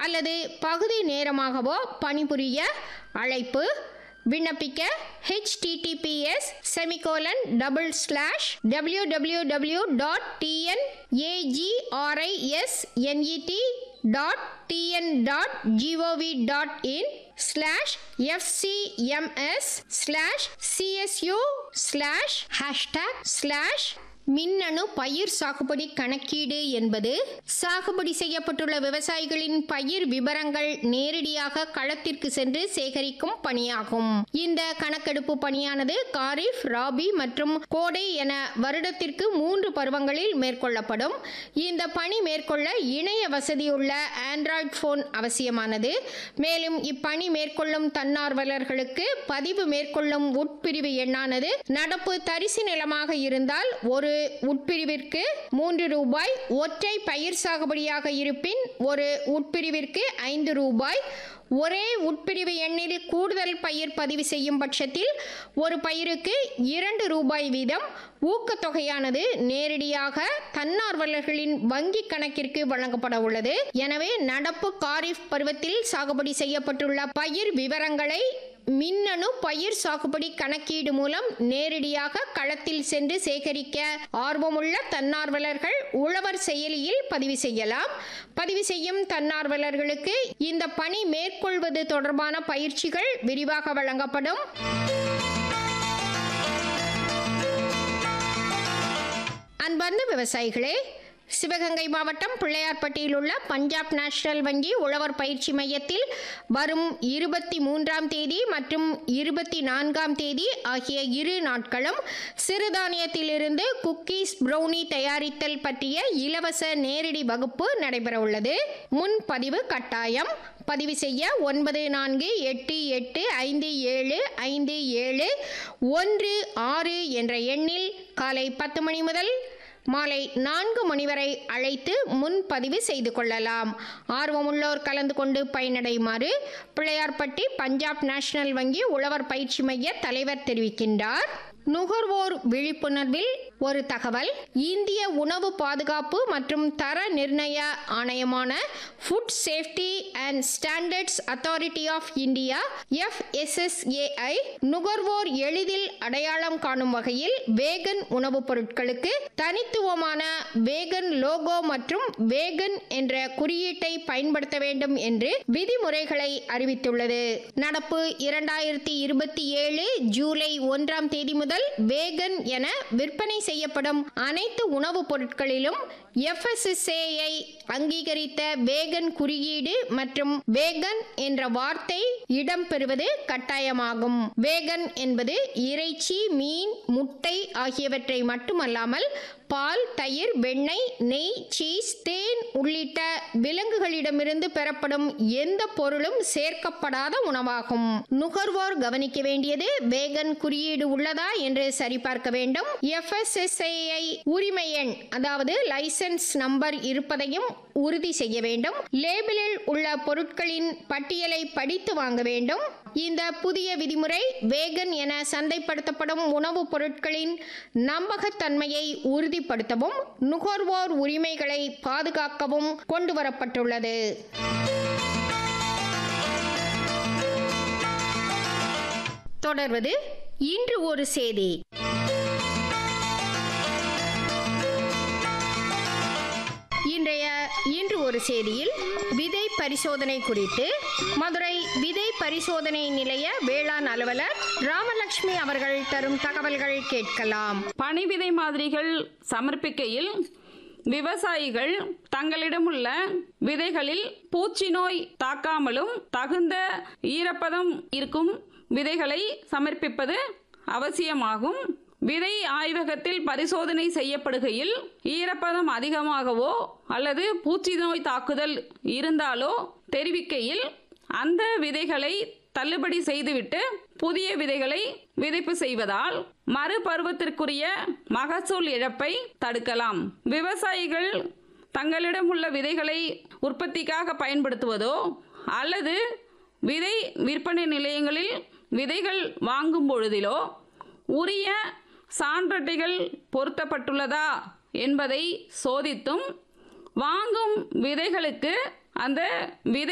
அல்லது பகுதி நேரமாகவோ பணிபுரிய அழைப்பு விண்ணப்பிக்க https semicolon double slash W W W dot TN AGRISNET dot TN dot GOV dot in slash FCMS slash CSU slash hashtag slash மின்னணு பயிர் சாகுபடி கணக்கீடு என்பது சாகுபடி செய்யப்பட்டுள்ள விவசாயிகளின் பயிர் விவரங்கள் நேரடியாக களத்திற்கு சென்று சேகரிக்கும் பணியாகும் இந்த கணக்கெடுப்பு பணியானது காரிஃப் ராபி மற்றும் கோடை என வருடத்திற்கு மூன்று பருவங்களில் மேற்கொள்ளப்படும் இந்த பணி மேற்கொள்ள இணைய வசதியுள்ள ஆண்ட்ராய்டு போன் அவசியமானது மேலும் இப்பணி மேற்கொள்ளும் தன்னார்வலர்களுக்கு பதிவு மேற்கொள்ளும் உட்பிரிவு எண்ணானது நடப்பு தரிசு நிலமாக இருந்தால் ஒரு உட்பிரிவிற்கு மூன்று ரூபாய் ஒற்றை பயிர் சாகுபடியாக இருப்பின் ஒரு உட்பிரிவிற்கு ஐந்து ரூபாய் ஒரே உட்பிரிவு எண்ணில் கூடுதல் பயிர் பதிவு செய்யும் பட்சத்தில் ஒரு பயிருக்கு இரண்டு ரூபாய் வீதம் ஊக்கத்தொகையானது நேரடியாக தன்னார்வலர்களின் வங்கி கணக்கிற்கு வழங்கப்பட உள்ளது எனவே நடப்பு காரிஃப் பருவத்தில் சாகுபடி செய்யப்பட்டுள்ள பயிர் விவரங்களை மின்னணு பயிர் சாகுபடி கணக்கீடு மூலம் நேரடியாக களத்தில் சென்று சேகரிக்க ஆர்வமுள்ள தன்னார்வலர்கள் உழவர் செயலியில் பதிவு செய்யலாம் பதிவு செய்யும் தன்னார்வலர்களுக்கு இந்த பணி மேற்கொள்வது தொடர்பான பயிற்சிகள் விரிவாக வழங்கப்படும் அன்பார்ந்த விவசாயிகளே சிவகங்கை மாவட்டம் பிள்ளையார்பட்டியில் உள்ள பஞ்சாப் நேஷனல் வங்கி உழவர் பயிற்சி மையத்தில் வரும் இருபத்தி மூன்றாம் தேதி மற்றும் இருபத்தி நான்காம் தேதி ஆகிய இரு நாட்களும் சிறுதானியத்திலிருந்து குக்கீஸ் ப்ரௌனி தயாரித்தல் பற்றிய இலவச நேரடி வகுப்பு நடைபெறவுள்ளது முன்பதிவு கட்டாயம் பதிவு செய்ய ஒன்பது நான்கு எட்டு எட்டு ஐந்து ஏழு ஐந்து ஏழு ஒன்று ஆறு என்ற எண்ணில் காலை பத்து மணி முதல் மாலை நான்கு மணி வரை அழைத்து முன்பதிவு செய்து கொள்ளலாம் ஆர்வமுள்ளோர் கலந்து கொண்டு பயனடையுமாறு பிள்ளையார்பட்டி பஞ்சாப் நேஷனல் வங்கி உழவர் பயிற்சி மைய தலைவர் தெரிவிக்கின்றார் நுகர்வோர் விழிப்புணர்வில் ஒரு தகவல் இந்திய உணவு பாதுகாப்பு மற்றும் தர நிர்ணய ஆணையமான food safety and standards authority of India FSSAI நுகர்வோர் எளிதில் அடையாளம் காணும் வகையில் வேகன் உணவுப் பொருட்களுக்கு தனித்துவமான வேகன் லோகோ மற்றும் வேகன் என்ற குறியீட்டை பயன்படுத்த வேண்டும் என்று விதிமுறைகளை அறிவித்துள்ளது நடப்பு இரண்டாயிரத்தி இருபத்தி ஏழு ஜூலை ஒன்றாம் தேதி முதல் வேகன் என விற்பனை செய்யப்படும் அனைத்து உணவுப் பொருட்களிலும் எஃப்எஸ்எஸ்ஏஐ அங்கீகரித்த வேகன் குறியீடு மற்றும் வேகன் என்ற வார்த்தை இடம்பெறுவது கட்டாயமாகும் வேகன் என்பது இறைச்சி மீன் முட்டை ஆகியவற்றை மட்டுமல்லாமல் பால் தயிர் வெண்ணெய் நெய் சீஸ் தேன் உள்ளிட்ட விலங்குகளிடமிருந்து பெறப்படும் எந்த பொருளும் சேர்க்கப்படாத உணவாகும் நுகர்வோர் கவனிக்க வேண்டியது வேகன் குறியீடு உள்ளதா என்று சரிபார்க்க வேண்டும் எஃப்எஸ்எஸ்ஐ உரிமை எண் அதாவது லைசென்ஸ் நம்பர் இருப்பதையும் உறுதி செய்ய வேண்டும் லேபிளில் உள்ள பொருட்களின் பட்டியலை படித்து வாங்க வேண்டும் இந்த புதிய விதிமுறை வேகன் என சந்தைப்படுத்தப்படும் உணவுப் பொருட்களின் நம்பகத்தன்மையை உறுதிப்படுத்தவும் நுகர்வோர் உரிமைகளை பாதுகாக்கவும் கொண்டு வரப்பட்டுள்ளது தொடர்வது இன்று ஒரு செய்தி இன்றைய இன்று ஒரு செய்தியில் விதை பரிசோதனை குறித்து மதுரை விதை பரிசோதனை நிலைய வேளாண் அலுவலர் ராமலட்சுமி அவர்கள் தரும் தகவல்கள் கேட்கலாம் பனி விதை மாதிரிகள் சமர்ப்பிக்கையில் விவசாயிகள் தங்களிடமுள்ள விதைகளில் பூச்சி நோய் தாக்காமலும் தகுந்த ஈரப்பதம் இருக்கும் விதைகளை சமர்ப்பிப்பது அவசியமாகும் விதை ஆய்வகத்தில் பரிசோதனை செய்யப்படுகையில் ஈரப்பதம் அதிகமாகவோ அல்லது பூச்சி நோய் தாக்குதல் இருந்தாலோ தெரிவிக்கையில் அந்த விதைகளை தள்ளுபடி செய்துவிட்டு புதிய விதைகளை விதைப்பு செய்வதால் மறுபருவத்திற்குரிய மகசூல் இழப்பை தடுக்கலாம் விவசாயிகள் தங்களிடம் உள்ள விதைகளை உற்பத்திக்காக பயன்படுத்துவதோ அல்லது விதை விற்பனை நிலையங்களில் விதைகள் வாங்கும் பொழுதிலோ உரிய சான்றட்டைகள் பொருத்தப்பட்டுள்ளதா என்பதை சோதித்தும் வாங்கும் விதைகளுக்கு அந்த விதை